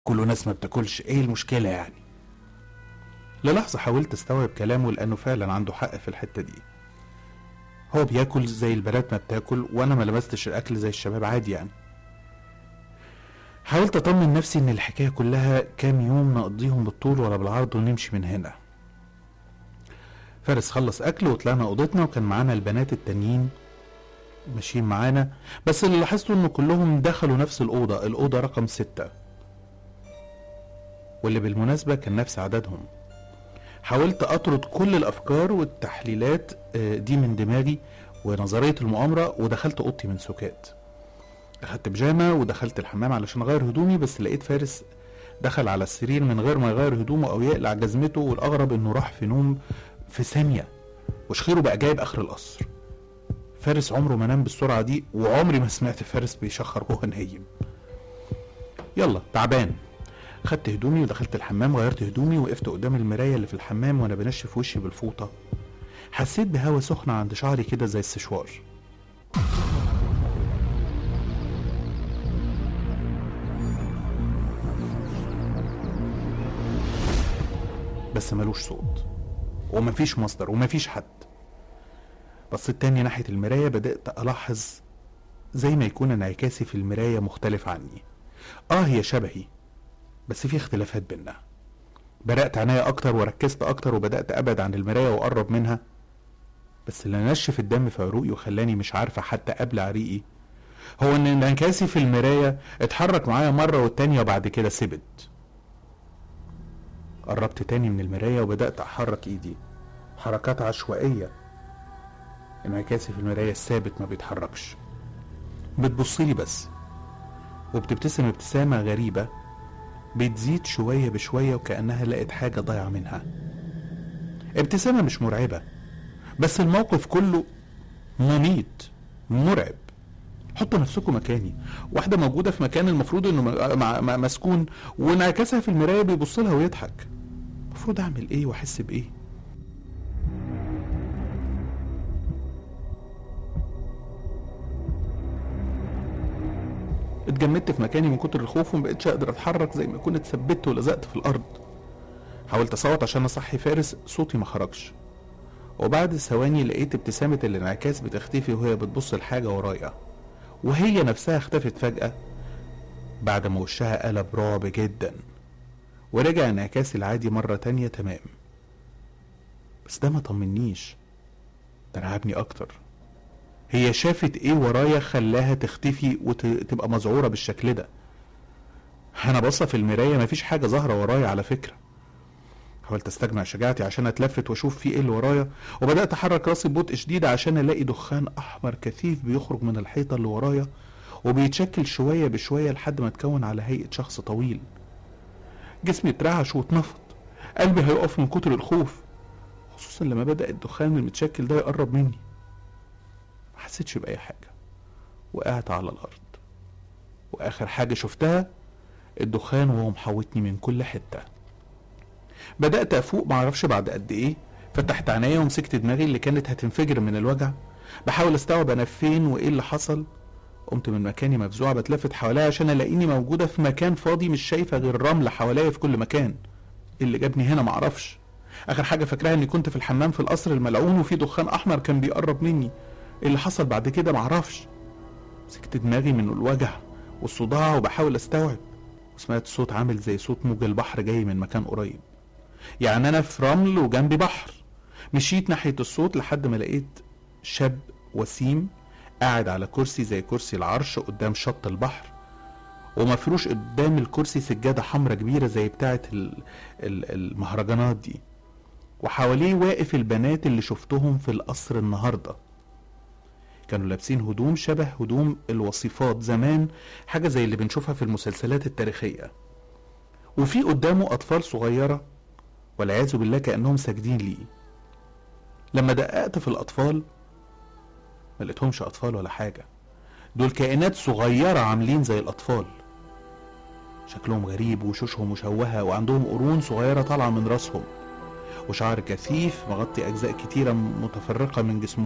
كله ناس ما بتاكلش ايه المشكلة يعني للحظة حاولت استوعب كلامه لأنه فعلا عنده حق في الحتة دي هو بياكل زي البنات ما بتاكل وأنا ما لمستش الأكل زي الشباب عادي يعني حاولت أطمن نفسي إن الحكاية كلها كام يوم نقضيهم بالطول ولا بالعرض ونمشي من هنا فارس خلص أكل وطلعنا أوضتنا وكان معانا البنات التانيين ماشيين معانا بس اللي لاحظته إنه كلهم دخلوا نفس الأوضة الأوضة رقم ستة واللي بالمناسبة كان نفس عددهم حاولت أطرد كل الأفكار والتحليلات آه، دي من دماغي ونظرية المؤامرة ودخلت أوضتي من سكات أخدت بيجامة ودخلت الحمام علشان أغير هدومي بس لقيت فارس دخل على السرير من غير ما يغير هدومه أو يقلع جزمته والأغرب إنه راح في نوم في ثانية وشخيره بقى جايب آخر القصر فارس عمره ما نام بالسرعة دي وعمري ما سمعت فارس بيشخر وهو نايم يلا تعبان خدت هدومي ودخلت الحمام غيرت هدومي وقفت قدام المراية اللي في الحمام وانا بنشف وشي بالفوطة حسيت بهوا سخنة عند شعري كده زي السشوار بس ملوش صوت ومفيش مصدر ومفيش حد بصيت تاني ناحية المراية بدأت ألاحظ زي ما يكون انعكاسي في المراية مختلف عني اه هي شبهي بس في اختلافات بينا بدأت عناية أكتر وركزت أكتر وبدأت أبعد عن المراية وأقرب منها بس اللي نشف الدم في عروقي وخلاني مش عارفة حتى أبلع ريقي هو إن انعكاسي في المراية اتحرك معايا مرة والتانية وبعد كده سبت قربت تاني من المراية وبدأت أحرك إيدي حركات عشوائية انعكاسي في المراية الثابت ما بيتحركش بتبصلي بس وبتبتسم ابتسامة غريبة بتزيد شوية بشوية وكأنها لقت حاجة ضايعة منها ابتسامة مش مرعبة بس الموقف كله مميت مرعب حطوا نفسكم مكاني واحدة موجودة في مكان المفروض انه م- مع- مع- مسكون وانعكاسها في المراية بيبص لها ويضحك المفروض اعمل ايه واحس بايه اتجمدت في مكاني من كتر الخوف ومبقتش اقدر اتحرك زي ما كنت اتثبت ولزقت في الارض حاولت اصوت عشان اصحي فارس صوتي ما خرجش وبعد ثواني لقيت ابتسامة الانعكاس بتختفي وهي بتبص لحاجة ورايا وهي نفسها اختفت فجأة بعد ما وشها قلب رعب جدا ورجع انعكاسي العادي مرة تانية تمام بس ده ما طمنيش ده رعبني اكتر هي شافت ايه ورايا خلاها تختفي وتبقى مذعورة بالشكل ده انا باصة في المراية مفيش حاجة ظاهرة ورايا على فكرة حاولت استجمع شجاعتي عشان اتلفت واشوف في ايه اللي ورايا وبدات احرك راسي ببطء شديد عشان الاقي دخان احمر كثيف بيخرج من الحيطه اللي ورايا وبيتشكل شويه بشويه لحد ما اتكون على هيئه شخص طويل جسمي اترعش واتنفض قلبي هيقف من كتر الخوف خصوصا لما بدا الدخان المتشكل ده يقرب مني ما حسيتش باي حاجه وقعت على الارض واخر حاجه شفتها الدخان وهو محوطني من كل حته بدأت أفوق معرفش بعد قد إيه فتحت عينيا ومسكت دماغي اللي كانت هتنفجر من الوجع بحاول استوعب أنا فين وإيه اللي حصل قمت من مكاني مفزوعة بتلفت حواليا عشان ألاقيني موجودة في مكان فاضي مش شايفة غير رمل حواليا في كل مكان إيه اللي جابني هنا معرفش آخر حاجة فاكراها إني كنت في الحمام في القصر الملعون وفي دخان أحمر كان بيقرب مني إيه اللي حصل بعد كده معرفش مسكت دماغي من الوجع والصداع وبحاول استوعب وسمعت صوت عامل زي صوت موج البحر جاي من مكان قريب يعني انا في رمل وجنبي بحر مشيت ناحية الصوت لحد ما لقيت شاب وسيم قاعد على كرسي زي كرسي العرش قدام شط البحر ومفروش قدام الكرسي سجادة حمراء كبيرة زي بتاعة ال- ال- المهرجانات دي وحواليه واقف البنات اللي شفتهم في القصر النهارده كانوا لابسين هدوم شبه هدوم الوصيفات زمان حاجة زي اللي بنشوفها في المسلسلات التاريخية وفي قدامه أطفال صغيرة والعياذ بالله كأنهم ساجدين ليه لما دققت في الأطفال ما لقيتهمش أطفال ولا حاجة دول كائنات صغيرة عاملين زي الأطفال شكلهم غريب وشوشهم مشوهة وعندهم قرون صغيرة طالعة من راسهم وشعر كثيف مغطي أجزاء كتيرة متفرقة من جسمهم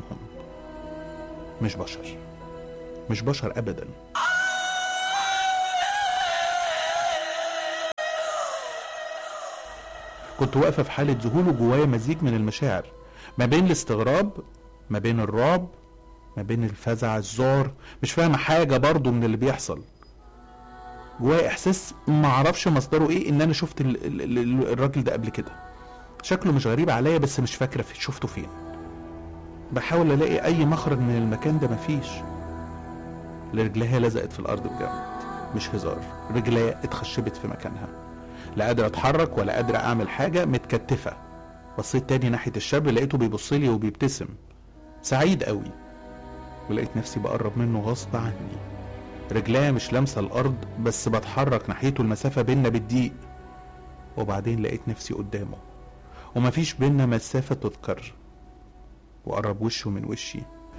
مش بشر مش بشر أبدا كنت واقفة في حالة ذهول وجوايا مزيج من المشاعر ما بين الاستغراب ما بين الرعب ما بين الفزع الذعر مش فاهمة حاجة برضو من اللي بيحصل جوايا احساس ما اعرفش مصدره ايه ان انا شفت ال- ال- ال- الراجل ده قبل كده شكله مش غريب عليا بس مش فاكرة في شفته فين بحاول الاقي اي مخرج من المكان ده مفيش رجليها لزقت في الارض بجد مش هزار رجليا اتخشبت في مكانها لا قادر اتحرك ولا قادر اعمل حاجه متكتفه بصيت تاني ناحيه الشاب لقيته بيبص لي وبيبتسم سعيد قوي ولقيت نفسي بقرب منه غصب عني رجليا مش لامسه الارض بس بتحرك ناحيته المسافه بينا بالدقيق وبعدين لقيت نفسي قدامه ومفيش بينا مسافه تذكر وقرب وشه من وشي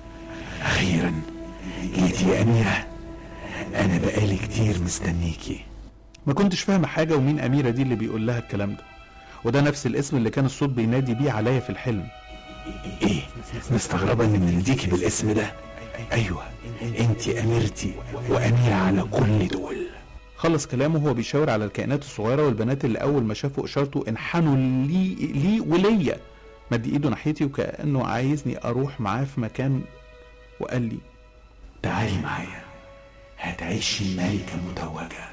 أخيرا جيتي يا أميرة أنا بقالي كتير مستنيكي ما كنتش فاهمة حاجة ومين أميرة دي اللي بيقول لها الكلام ده وده نفس الاسم اللي كان الصوت بينادي بيه عليا في الحلم إيه مستغربة إني بناديكي بالاسم ده أيوة أنتي أميرتي وأميرة على كل دول خلص كلامه وهو بيشاور على الكائنات الصغيرة والبنات اللي أول ما شافوا إشارته انحنوا لي لي وليا مد إيده ناحيتي وكأنه عايزني أروح معاه في مكان وقال لي تعالي معايا هتعيشي ملكة متوجة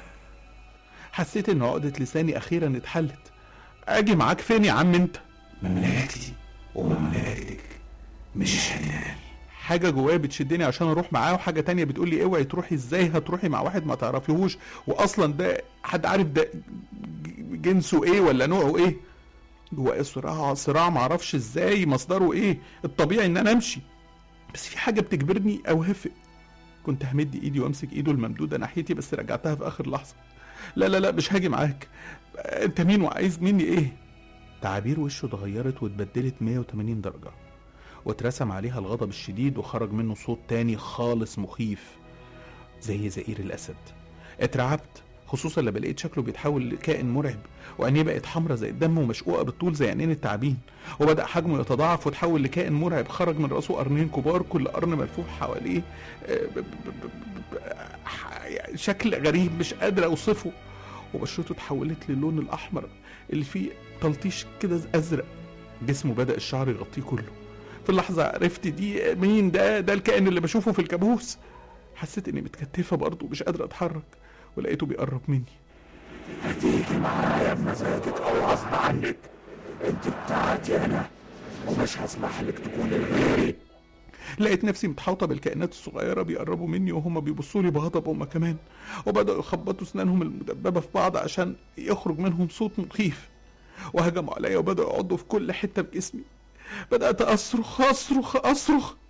حسيت إن عقدة لساني أخيرا اتحلت أجي معاك فين يا عم أنت مملكتي ومملكتك مش هتنامي حاجة جوايا بتشدني عشان اروح معاه وحاجة تانية بتقول لي اوعي تروحي ازاي هتروحي مع واحد ما تعرفيهوش واصلا ده حد عارف ده جنسه ايه ولا نوعه ايه جوايا صراع صراع معرفش ازاي مصدره ايه الطبيعي ان انا امشي بس في حاجة بتجبرني اوافق كنت همد ايدي وامسك ايده الممدودة ناحيتي بس رجعتها في اخر لحظة لا لا لا مش هاجي معاك انت مين وعايز مني ايه تعابير وشه اتغيرت واتبدلت 180 درجة واترسم عليها الغضب الشديد وخرج منه صوت تاني خالص مخيف زي زئير الأسد اترعبت خصوصا لما لقيت شكله بيتحول لكائن مرعب وعينيه بقت حمرة زي الدم ومشقوقة بالطول زي عينين التعابين وبدأ حجمه يتضاعف وتحول لكائن مرعب خرج من راسه قرنين كبار كل قرن ملفوف حواليه آه، ب- ب- ب- ب- ب- ح- يعني شكل غريب مش قادر اوصفه وبشرته اتحولت للون الاحمر اللي فيه تلطيش كده ازرق جسمه بدأ الشعر يغطيه كله في اللحظة عرفت دي مين ده ده الكائن اللي بشوفه في الكابوس حسيت اني متكتفة برضه مش قادر اتحرك ولقيته بيقرب مني هتيجي معايا بمزاجك أو غصب عنك أنت بتاعتي أنا ومش هسمح لك تكوني غيري لقيت نفسي متحوطة بالكائنات الصغيرة بيقربوا مني وهما بيبصوا لي بغضب هما كمان وبدأوا يخبطوا اسنانهم المدببة في بعض عشان يخرج منهم صوت مخيف وهجموا عليا وبدأوا يعضوا في كل حتة بجسمي بدأت أصرخ أصرخ أصرخ